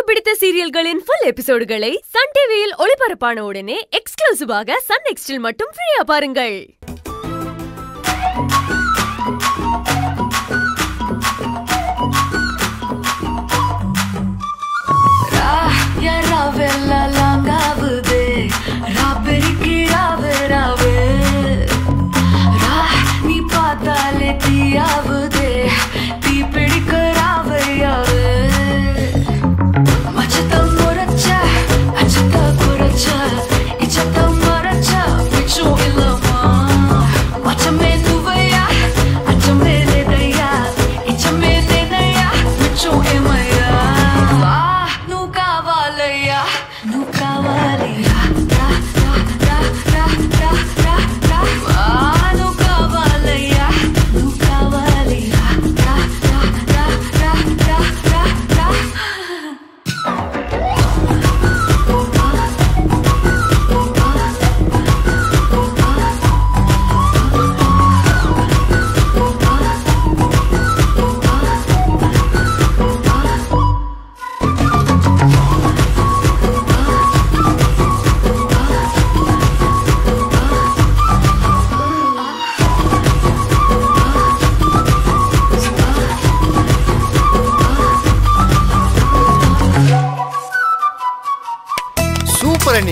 பிடித்த சீரியல்களின் full எபிசோடுகளை Sun டிவியில் ஒளிபரப்பான உடனே எக்ஸ்க்ளூசிவாக சன் நெக்ஸ்டில் மட்டும் ஃப்ரீயா பாருங்கள் யாராவெல்லாம் லாங்காவுது ராப்பெருக்கி ராவு ராவு ரா நீ பார்த்தாலே தீயாவுது தீ பிடிக்க ராவு யாவு மச்சத்தம் முறைச்ச அச்சத்த குறைச்ச இச்சத்தம் மறைச்ச மிச்சம் இல்லமா மச்சமே துவையா அச்சமே లేదయ్యా ఇచ్చమే లేదయ్యా మిచ్చం ఏమయ్యా వా నువ్వు కావాలయ్యా నువ్వు కావాలియా రా రా రా రా రా రా రా వా నువ్వు కావాలయ్యా నువ్వు కావాలియా రా రా రా రా రా రా రా சூப்பர் அண்ணி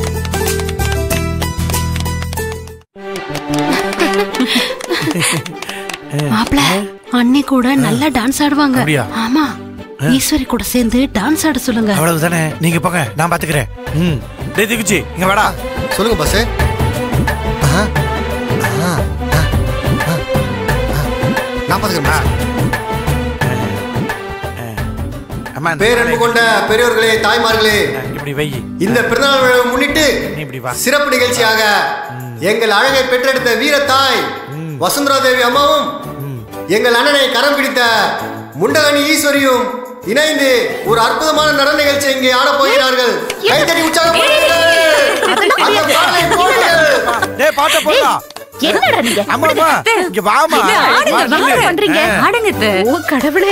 மாப்பிள அண்ணி கூட நல்லா டான்ஸ் ஆடுவாங்க அப்படியா? ஆமா ஈஸ்வரி கூட சேர்ந்து டான்ஸ் ஆட சொல்லுங்க அவ்வளவு தானே நீங்க போங்க நான் பாத்துக்கிறேன் ம் டேய் திகுச்சி இங்க வாடா சொல்லுங்க பாஸ் நான் பாத்துக்கிறேன் boss. அம்மா இந்த பேரன்பு கொண்ட பெரியோர்களே தாய்மார்களே இப்படி வை இந்த பிறந்தநாள் விழாவை முன்னிட்டு நீ இப்படி வா சிறப்பு நிகழ்ச்சியாக எங்கள் அழகை பெற்றெடுத்த வீரத்தாய் வசுந்தரா தேவி அம்மாவும் எங்கள் அண்ணனை கரம் பிடித்த முண்டகனி ஈஸ்வரியும் இணைந்து ஒரு அற்புதமான நடன நிகழ்ச்சி இங்கே ஆட போகிறார்கள் கைத்தறி உற்சாகப்படுத்துங்கள். அந்த பாடலை போடுங்கள். டேய் பாட்ட போடா என்னடா நீங்க அம்மா அம்மா இங்க வாமா ஆடுங்க, வா, என்ன சொல்லு. பண்றீங்க ஆ. ஆடுங்க அத்தை. ஓ கடவுளே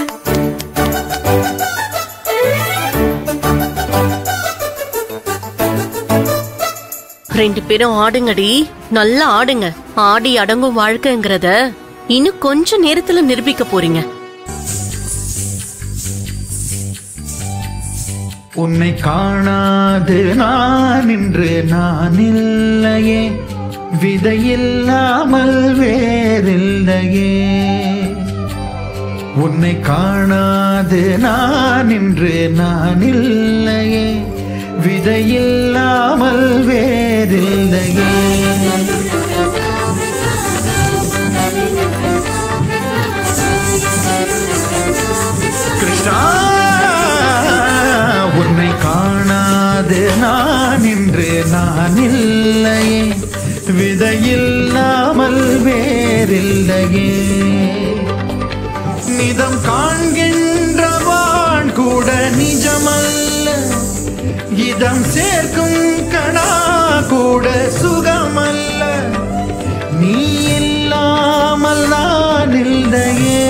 ரெண்டு பேரும் ஆடுங்கடி நல்லா ஆடுங்க ஆடி அடங்கும் வாழ்க்கைங்கிறத இன்னும் கொஞ்ச நேரத்துல நிரூபிக்க போறீங்க உன்னை காணாது நான் இன்று நான் இல்லையே விதையில்லாமல் வேறில்லையே உன்னை காணாது நான் இன்று நான் இல்லையே விதையில்லாமல் வேறில்லையே கிருஷ்ணா உன்னை காணாது நான் இன்று நான் இல்லையே விதையில்லாமல் வேறில்லையே நிதம் காண்கின்றவான் கூட நிஜமல்ல இதம் சேர்க்கும் கணா கூட சுகமல்ல நீ இல்லாமல் நான் இல்லையே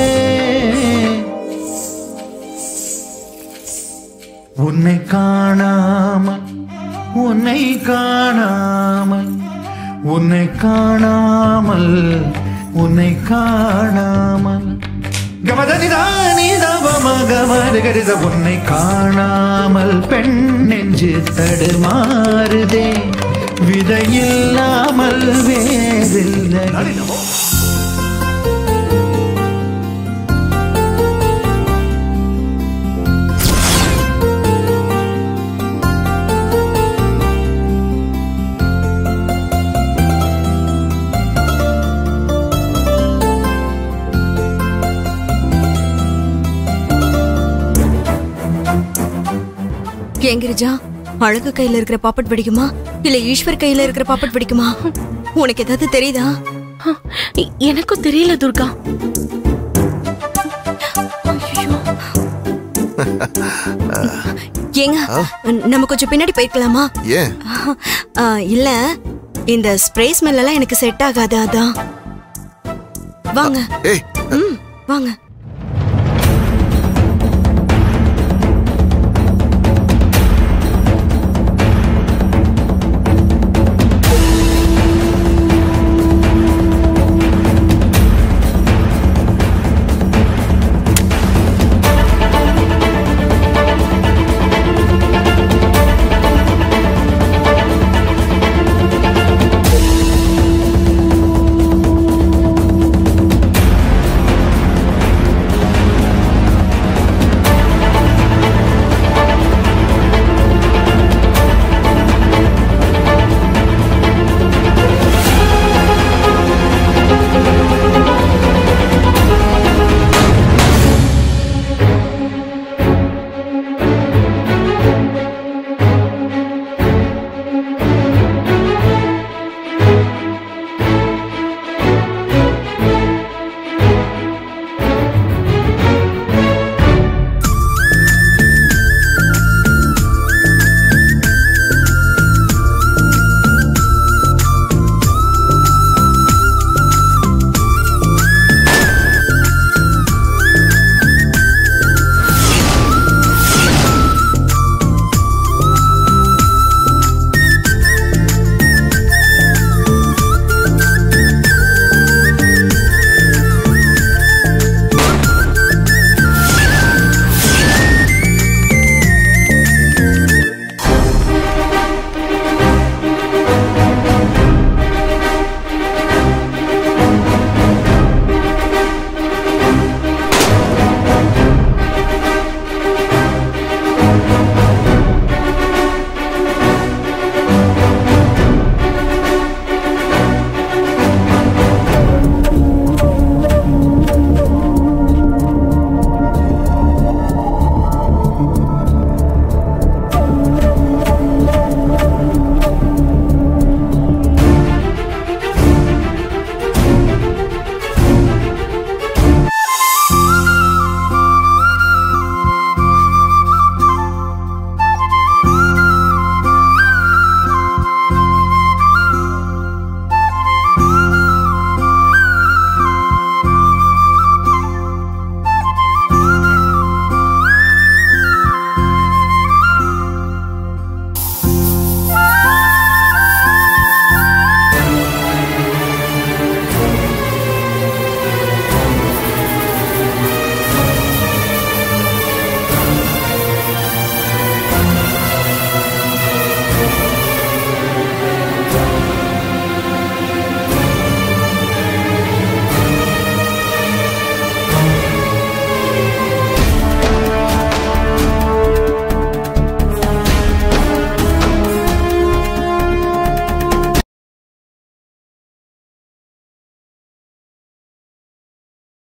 உன்னை காணாமல் உன்னை காணாமல் உன்னை காணாமல் உன்னை காணாமல் கமதனிதானி கமருகரித உன்னை காணாமல் பெண் நெஞ்சு தடுமாறுதே விதையில்லாமல் வேறில்லை ஏன் கிரிஜா அழகு கையில இருக்கிற பாப்பட் பிடிக்குமா இல்ல ஈஸ்வர் கையில இருக்கிற பாப்பட் பிடிக்குமா உனக்கு ஏதாவது தெரியுதா எ- எனக்கும் தெரியல துர்கா ஏங்க நம்ம கொஞ்சம் பின்னாடி போயிருக்கலாமா ஏன் ஆ, இல்ல இந்த ஸ்ப்ரே ஸ்மெல் எல்லாம் எனக்கு செட் ஆகாது அதான் வாங்க ஏய் ம் வாங்க